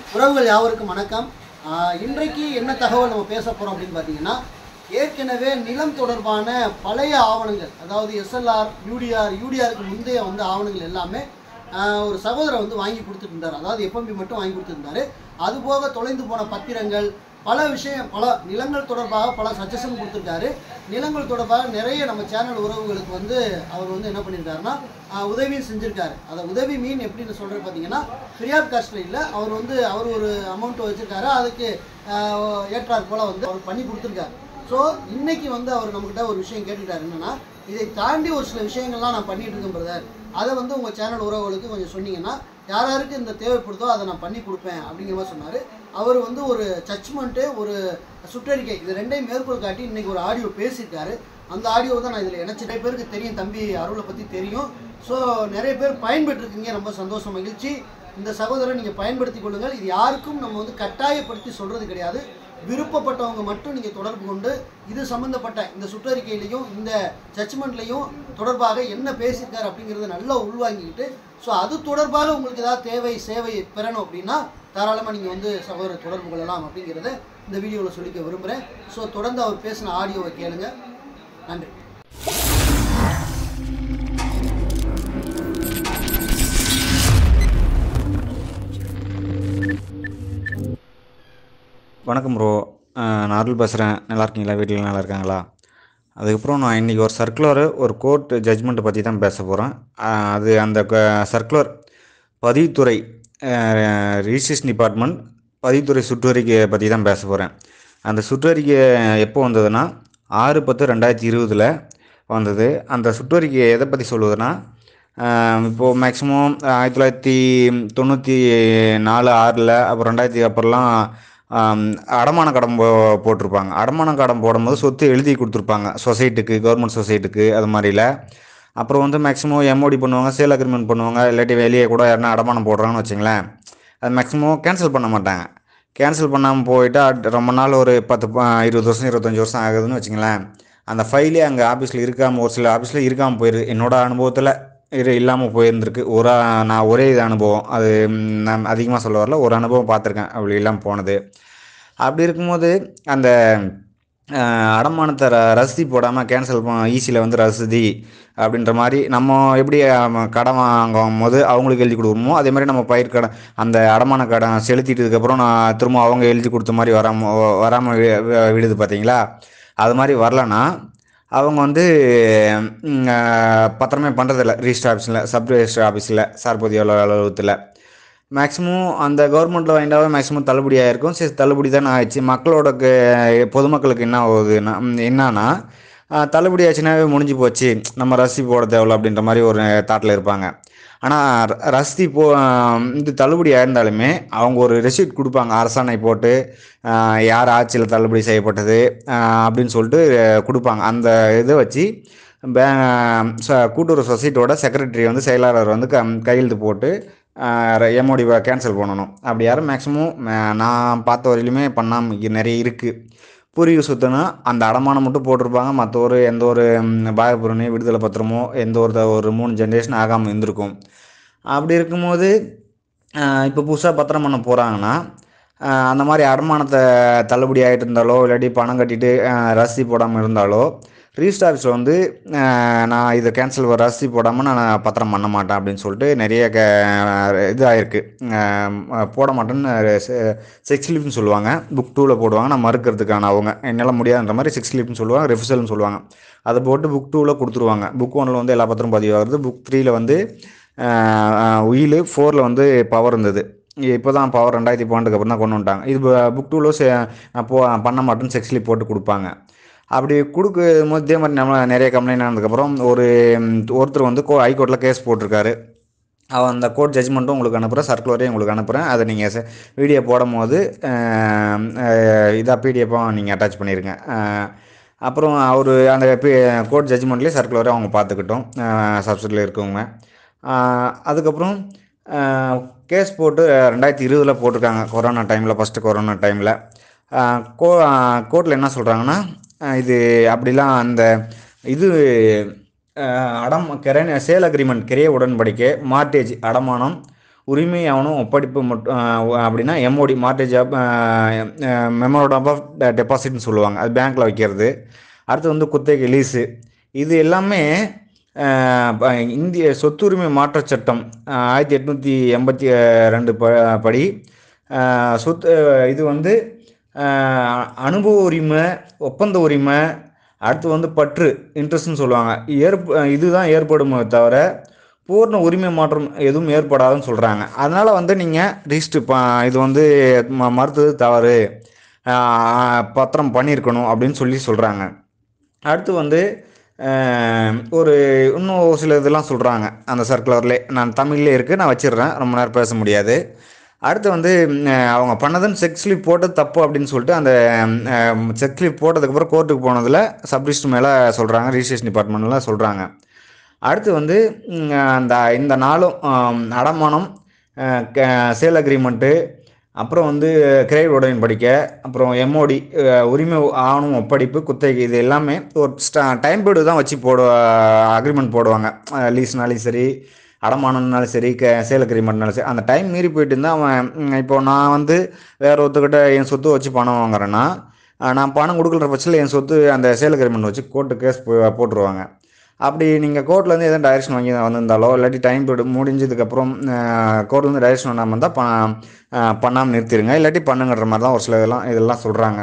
உறவுகள் யாவருக்கும் வணக்கம் ஆஹ் இன்றைக்கு என்ன தகவல் நம்ம பேச போகிறோம் அப்படின்னு பார்த்தீங்கன்னா ஏற்கனவே நிலம் தொடர்பான பழைய ஆவணங்கள் அதாவது எஸ்எல்ஆர் யூடிஆர் யூடிஆருக்கு முந்தைய வந்து ஆவணங்கள் எல்லாமே ஆஹ் ஒரு சகோதரர் வந்து வாங்கி கொடுத்துருந்தார் அதாவது எஃப்எம்பி மட்டும் வாங்கி கொடுத்துருந்தாரு அதுபோக தொலைந்து போன பத்திரங்கள் பல விஷயம் பல நிலங்கள் தொடர்பாக பல சஜஷன் கொடுத்துருக்காரு நிலங்கள் தொடர்பாக நிறைய நம்ம சேனல் உறவுகளுக்கு வந்து அவர் வந்து என்ன பண்ணியிருக்காருன்னா ஆஹ் உதவியும் செஞ்சுருக்காரு அதை உதவி மீன் எப்படின்னு சொல்கிறது பார்த்தீங்கன்னா ஃப்ரீ ஆஃப் காஸ்ட்டில் இல்லை அவர் வந்து அவர் ஒரு அமௌண்ட் வச்சுருக்காரு அதுக்கு ஆஹ் ஏற்றாற் போல் வந்து அவர் பண்ணி கொடுத்துருக்காரு ஸோ இன்னைக்கு வந்து அவர் நம்மக்கிட்ட ஒரு விஷயம் கேட்டுட்டார் என்னன்னா இதை தாண்டி ஒரு சில விஷயங்கள்லாம் நான் பண்ணிட்டு இருக்கேன் பிரதர் அதை வந்து உங்கள் சேனல் உறவுகளுக்கு கொஞ்சம் சொன்னீங்கன்னா யார் யாருக்கு இந்த தேவைப்படுதோ அதை நான் பண்ணி கொடுப்பேன் அப்படிங்கிற மாதிரி சொன்னார் அவர் வந்து ஒரு ஜட்ஜ்மெண்ட்டு ஒரு சுற்றறிக்கை இது ரெண்டையும் மேற்கோள் காட்டி இன்னைக்கு ஒரு ஆடியோ பேசியிருக்காரு அந்த ஆடியோ தான் நான் இதில் இணைச்சு நிறைய பேருக்கு தெரியும் தம்பி அருளை பற்றி தெரியும் ஸோ நிறைய பேர் பயன்பெற்றிருக்கீங்க ரொம்ப சந்தோஷம் மகிழ்ச்சி இந்த சகோதரரை நீங்கள் பயன்படுத்தி கொள்ளுங்கள் இது யாருக்கும் நம்ம வந்து கட்டாயப்படுத்தி சொல்கிறது கிடையாது விருப்பப்பட்டவங்க மட்டும் நீங்கள் தொடர்பு கொண்டு இது சம்மந்தப்பட்ட இந்த சுற்றறிக்கையிலையும் இந்த ஜட்ஜ்மெண்ட்லையும் தொடர்பாக என்ன பேசியிருக்காரு அப்படிங்கிறத நல்லா உள்வாங்கிக்கிட்டு ஸோ அது தொடர்பாக உங்களுக்கு ஏதாவது தேவை சேவை பெறணும் அப்படின்னா தாராளமாக நீங்கள் வந்து சகோதரர் தொடர்பு கொள்ளலாம் அப்படிங்கிறத இந்த வீடியோவில் சொல்லிக்க விரும்புகிறேன் ஸோ தொடர்ந்து அவர் பேசின ஆடியோவை கேளுங்க நன்றி வணக்கம் ப்ரோ நான் அருள் பேசுகிறேன் நல்லா இருக்கீங்களா வீட்டில் நல்லா இருக்காங்களா அதுக்கப்புறம் நான் இன்றைக்கி ஒரு சர்க்குலர் ஒரு கோர்ட் ஜட்ஜ்மெண்ட்டை பற்றி தான் பேச போகிறேன் அது அந்த சர்க்குலர் பதிவுத்துறை ரிஜிஸ்ட்ரேஷன் டிபார்ட்மெண்ட் பதிவுத்துறை சுற்றறிக்கையை பற்றி தான் பேச போகிறேன் அந்த சுற்றறிக்கை எப்போ வந்ததுன்னா ஆறு பத்து ரெண்டாயிரத்தி இருபதில் வந்தது அந்த சுற்றறிக்கை எதை பற்றி சொல்லுதுன்னா இப்போது மேக்ஸிமம் ஆயிரத்தி தொள்ளாயிரத்தி தொண்ணூற்றி நாலு ஆறில் அப்புறம் ரெண்டாயிரத்தி அப்புறம்லாம் ஆம், அடமான கடன் போ போட்டிருப்பாங்க அடமான கடன் போடும்போது சொத்து எழுதி கொடுத்துருப்பாங்க சொசைட்டிக்கு கவர்மெண்ட் சொசைட்டிக்கு அது மாதிரில அப்புறம் வந்து மேக்ஸிமம் எம்ஓடி பண்ணுவாங்க சேல் அக்ரிமெண்ட் பண்ணுவாங்க இல்லாட்டி வெளியே கூட யாருன்னா அடமானம் போடுறாங்கன்னு வச்சுங்களேன் அது மேக்ஸிமம் கேன்சல் பண்ண மாட்டாங்க கேன்சல் பண்ணாமல் போயிட்டா அட் ரொம்ப நாள் ஒரு பத்து ப- இருபது வருஷம் இருபத்தஞ்சி வருஷம் ஆகுதுன்னு வச்சுங்களேன் அந்த ஃபைலே அங்கே ஆஃபீஸில் இருக்காமல் ஒரு சில ஆஃபீஸில் இருக்காமல் போயிரு என்னோட அனுபவத்தில் இரு இல்லாமல் போயிருந்திருக்கு ஒரு ஆ- நான் ஒரே இது அனுபவம் அது ம், நான் அதிகமாக சொல்ல வரல ஒரு அனுபவம் பார்த்துருக்கேன் அப்படி இல்லாமல் போனது அப்படி இருக்கும்போது அந்த அஹ், அடமானத்தை ர ரசீதி போடாமல் கேன்சல் ஈஸியில் வந்து ரசீதி அப்படின்ற மாதிரி நம்ம எப்படி அஹ், கடன் வாங்கும் போது அவங்களுக்கு எழுதி கொடுக்குறோமோ அதே மாதிரி நம்ம பயிர் கடன் அந்த அடமான கடன் செலுத்திட்டதுக்கப்புறம் நான் திரும்ப அவங்க எழுதி கொடுத்த மாதிரி வராமல் வராமல் விடுது பார்த்தீங்களா அது மாதிரி வரலன்னா அவங்க வந்து ம், அஹ், பத்திரமே பண்ணுறதில்ல ரிஜிஸ்டர் ஆஃபீஸில் சப் ரிஜிஸ்டர் ஆஃபீஸில் சார்பதி அலுவலகத்தில் மேக்ஸிமம் அந்த கவர்மெண்ட்டில் வாங்கிட்டாவே மேக்ஸிமம் தள்ளுபடியாக இருக்கும் சரி தள்ளுபடி தானே ஆயிடுச்சு மக்களோட க- பொதுமக்களுக்கு என்ன ஆகுதுன்னா ம், என்னன்னா அஹ், தள்ளுபடி ஆச்சுனாவே முடிஞ்சு போச்சு நம்ம ரசி போட தேவையில்ல அப்படின்ற மாதிரி ஒரு தாட்டில் இருப்பாங்க ஆனால் ரசீதி போ அஹ், இது தள்ளுபடி ஆயிருந்தாலுமே அவங்க ஒரு ரெசிப்ட் கொடுப்பாங்க அரசாணை போட்டு அஹ், யார் ஆட்சியில் தள்ளுபடி செய்யப்பட்டது அஹ், அப்படின்னு சொல்லிட்டு அஹ், கொடுப்பாங்க அந்த இதை வச்சு பே ச- கூட்டுறவு சொசைட்டியோட செக்ரட்டரி வந்து செயலாளர் வந்து க கையெழுத்து போட்டு எம்ஓடி கேன்சல் பண்ணணும் அப்படி யாரும் மேக்ஸிமம் நான் பார்த்த வரையிலுமே பண்ணாமல் நிறைய இருக்குது பூர்வீக சொத்துனா அந்த அடமானம் மட்டும் போட்டிருப்பாங்க மற்ற ஒரு எந்த ஒரு ம், பாகப்புறணி விடுதலை பத்திரமோ எந்த ஒரு த- ஒரு மூணு ஜென்ரேஷன் ஆகாமல் இருந்திருக்கும் அப்படி இருக்கும்போது இப்போ புதுசாக பத்திரம் பண்ண போகிறாங்கன்னா அந்த மாதிரி அடமானத்தை தள்ளுபடி ஆகிட்டு இருந்தாலோ இல்லாட்டி பணம் கட்டிட்டு அஹ், ரசீது போடாமல் இருந்தாலோ ரிஜிஸ்டர் ஆஃபீஸில் வந்து அஹ், நான் இதை கேன்சல் ரசீது போடாமல் நான் பத்திரம் பண்ண மாட்டேன் அப்படின்னு சொல்லிட்டு நிறைய க இது ஆயிருக்கு அஹ், போட மாட்டேன்னு செக்ஸ் ஸ்லிப்னு சொல்லுவாங்க புக் டூவில் போடுவாங்க நான் மறுக்கிறதுக்கான அவங்க என்னால் முடியாதுன்ற மாதிரி செக்ஸ் ஸ்லிப்னு சொல்லுவாங்க ரெஃப்யூசல்னு சொல்லுவாங்க அதை போட்டு புக் டூவில் கொடுத்துருவாங்க புக் ஒன்றில் வந்து எல்லா பத்திரம் பதிவாகிறது புக் த்ரீயில் வந்து உயில் ஃபோரில் வந்து பவர் இருந்தது இப்போ தான் பவர் ரெண்டாயிரத்தி பன்னெண்டுக்கு அப்புறம் தான் கொண்டு வந்துட்டாங்க இது புக் டூவில் போ பண்ண மாட்டேன்னு செக்ஸ் ஸ்லிப் போட்டு கொடுப்பாங்க அப்படி கொடுக்கும் போது இதே மாதிரி நம்ம நிறைய கம்ப்ளைண்ட் ஆனதுக்கப்புறம் ஒரு ம், ஒருத்தர் வந்து கோ ஹைகோர்ட்டில் கேஸ் போட்டிருக்காரு அவன் அந்த கோர்ட் ஜட்ஜ்மெண்ட்டும் உங்களுக்கு அனுப்புகிறேன் சர்க்குலரையும் உங்களுக்கு அனுப்புகிறேன் அதை நீங்கள் வீடியோ போடும் போது இதாக பிடிஎஃபாக நீங்கள் அட்டாச் பண்ணிடுங்க அஹ், அப்புறம் அவர் அந்த பி கோர்ட் ஜட்ஜ்மெண்ட்லேயே சர்க்குலரை அவங்க பார்த்துக்கிட்டோம் சப்சிடியில் இருக்கவங்க அஹ், அதுக்கப்புறம் கேஸ் போட்டு ரெண்டாயிரத்தி இருபதில் போட்டிருக்காங்க கொரோனா டைமில் ஃபஸ்ட்டு கொரோனா டைமில் கோ கோர்ட்டில் என்ன சொல்கிறாங்கன்னா இது அப்படிலாம் அந்த இது அஹ், அடம் கிரை சேல் அக்ரிமெண்ட் கிரைய உடன்படிக்கை மார்டேஜ் அடமானம் உரிமை ஆவணம் ஒப்படைப்பு மட்டும் ஆஹ் அப்படின்னா MOD mortgage of memorandum of டெபாசிட்னு சொல்லுவாங்க அது பேங்க்கில் வைக்கிறது அடுத்து வந்து குத்தகை லீஸு இது எல்லாமே ஆஹ் ப- இந்திய சொத்துரிமை மாற்றச் சட்டம் ஆஹ் ஆயிரத்தி எட்நூற்றி எண்பத்தி ரெண்டு ப படி ஆஹ் சொத்து இது வந்து ஆஹ் அனுபவ உரிமை ஒப்பந்த உரிமை அடுத்து வந்து பற்று இன்ட்ரெஸ்ட்னு சொல்லுவாங்க ஏற்ப இதுதான் ஏற்படுமே தவிர பூர்ண உரிமை மாற்றம் எதுவும் ஏற்படாதுன்னு சொல்கிறாங்க அதனால் வந்து நீங்கள் ரிஜிஸ்ட்ரு ப இது வந்து ம மறுத்தது தவறு ஆஹ் பத்திரம் பண்ணியிருக்கணும் அப்படின்னு சொல்லி சொல்கிறாங்க அடுத்து வந்து அஹ், ஒரு இன்னும் ஒரு சில இதெல்லாம் சொல்கிறாங்க அந்த சர்க்குலர்லே நான் தமிழ்லே இருக்குது நான் வச்சிடுறேன் ரொம்ப நேரம் பேச முடியாது அடுத்து வந்து ம், அவங்க பண்ணதுன்னு செக் ஸ்லிப் போட்டது தப்பு அப்படின்னு சொல்லிட்டு அந்த செக் ஸ்லிப் போட்டதுக்கப்புறம் கோர்ட்டுக்கு போனதில் சப்டிஸ்ட் மேலே சொல்கிறாங்க ரிஜிஸ்ட்ரேஷன் டிபார்ட்மெண்ட்டில் சொல்கிறாங்க அடுத்து வந்து ம், அந்த இந்த நாளும் ஆம், அடமானம் சேல் அக்ரிமெண்ட்டு அப்புறம் வந்து கிரெடிட் உடன் படிக்க அப்புறம் எம்ஓடி உரிமை ஆவணம் ஒப்படைப்பு குத்தகை இது எல்லாமே ஒரு ஸ்டா டைம் பீரியடு தான் வச்சு போடு அக்ரிமெண்ட் போடுவாங்க லீஸ்னாலும் சரி அடமானம்னாலும் சரி க சேல் அக்ரிமெண்ட்னாலும் சரி அந்த டைம் மீறி போயிட்டு இருந்தால் அவன் ம், இப்போ நான் வந்து வேற ஒருத்தர்கிட்ட என் சொத்து வச்சு பணம் வாங்குறேன்னா அஹ், நான் பணம் கொடுக்குற பட்சத்தில் என் சொத்து அந்த சேல் அக்ரிமெண்ட் வச்சு கோர்ட்டு கேஸ் போட்டுருவாங்க அப்படி நீங்கள் கோர்ட்லேருந்து எதுவும் டைரக்ஷன் வாங்கி வந்திருந்தாலோ இல்லாட்டி டைம் பீரியட் முடிஞ்சதுக்கப்புறம் கோர்ட்லேருந்து டைரக்ஷன் வராமல் இருந்தால் ப பண்ணாமல் நிறுத்திடுங்க இல்லாட்டி பண்ணுங்கன்ற மாதிரி தான் ஒரு சில இதெல்லாம் இதெல்லாம் சொல்கிறாங்க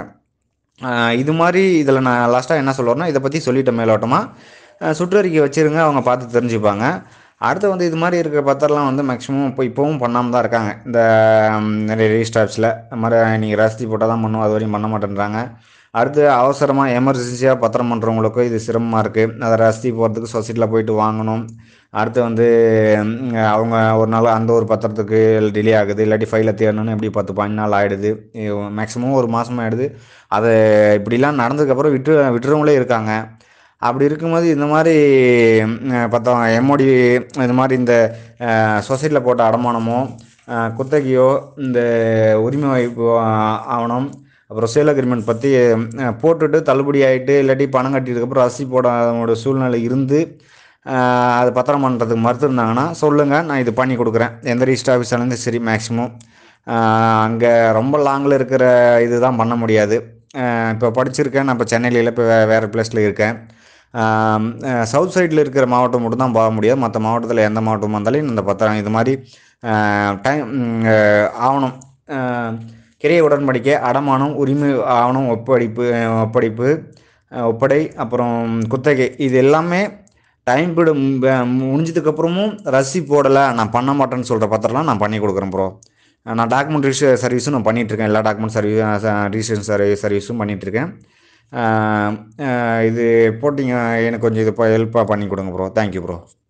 இது மாதிரி இதில் நான் லாஸ்ட்டாக என்ன சொல்லுவேன்னா இதை பற்றி சொல்லிட்டேன் மேலோட்டமாக சுற்றறிக்கை வச்சுருங்க அவங்க பார்த்து தெரிஞ்சுப்பாங்க அடுத்து வந்து இது மாதிரி இருக்கிற பத்திரம்லாம் வந்து மேக்ஸிமம் இப்போ இப்போவும் பண்ணாமல் தான் இருக்காங்க இந்த ம், நிறைய ரெஜிஸ்டார்ஸில் இந்த மாதிரி நீங்கள் ரசீதி போட்டால் தான் பண்ணுவோம் அது வரையும் பண்ண மாட்டேன்றாங்க அடுத்து அவசரமாக எமர்ஜென்சியாக பத்திரம் பண்ணுறவங்களுக்கும் இது சிரமமாக இருக்குது அதை ரசீதி போகிறதுக்கு சொசைட்டியில் போயிட்டு வாங்கணும் அடுத்து வந்து ம், அவங்க ஒரு நாள் அந்த ஒரு பத்திரத்துக்கு டிலே ஆகுது இல்லாட்டி ஃபைலை தேடணும்னு எப்படி பத்து பதினஞ்சு நாள் ஆகிடுது மேக்ஸிமம் ஒரு மாதம் ஆகிடுது அதை இப்படிலாம் நடந்ததுக்கப்புறம் விட்டு விட்டுறவங்களே இருக்காங்க அப்படி இருக்கும்போது இந்த மாதிரி ம், பத்தம் எம்ஓடி இது மாதிரி இந்த சொசைட்டியில் போட்ட அடமானமோ அஹ், குத்தகையோ இந்த உரிமை வாய்ப்பு ஆ- ஆவணம் அப்புறம் சேல் அக்ரிமெண்ட் பற்றி அஹ், போட்டுட்டு தள்ளுபடி ஆகிட்டு இல்லாட்டி பணம் கட்டியதுக்கப்புறம் ரசி போடாத சூழ்நிலை இருந்து அஹ், அது பத்திரம் பண்ணுறதுக்கு மறுத்துருந்தாங்கன்னா சொல்லுங்கள் நான் இது பண்ணி கொடுக்குறேன் எந்த ரிஜிஸ்டர் ஆஃபீஸ்லேருந்து சரி மேக்ஸிமம் அங்கே ரொம்ப லாங்கில் இருக்கிற இது தான் பண்ண முடியாது அஹ், இப்போ படிச்சிருக்கேன் நான் இப்போ சென்னையில் இல்லை இப்போ வே- வேறு பிளேஸில் இருக்கேன் சவுத் சைடில் இருக்கிற மாவட்டம் மட்டும் தான் போக முடியாது மற்ற மாவட்டத்தில் எந்த மாவட்டமாக இருந்தாலும் இந்த பத்திரம் இது மாதிரி டைம் ஆவணம் அஹ், கிரைய உடன்படிக்கை அடமானம் உரிமை ஆவணம் ஒப்படைப்பு அஹ், ஒப்படைப்பு அஹ், ஒப்படை அப்புறம் குத்தகை இது எல்லாமே டைம் பீரியடு முடிஞ்சதுக்கப்புறமும் ரசி போடலை நான் பண்ண மாட்டேன்னு சொல்கிற பத்திரம்லாம் நான் பண்ணி கொடுக்குறேன் ப்ரோ நான் டாக்குமெண்ட் ரிஜிஸ்டர் சர்வீஸும் நான் பண்ணிகிட்ருக்கேன் எல்லா டாக்குமெண்ட் சர்வீஸ் ரிஜிஸ்ட்ரேஷன் சர்வீஸ் சர்வீஸும் பண்ணிகிட்ருக்கேன் இது போட்டிங்க எனக்கு கொஞ்சம் இது ஹெல்ப்பாக பண்ணி கொடுங்க ப்ரோ தேங்க்யூ ப்ரோ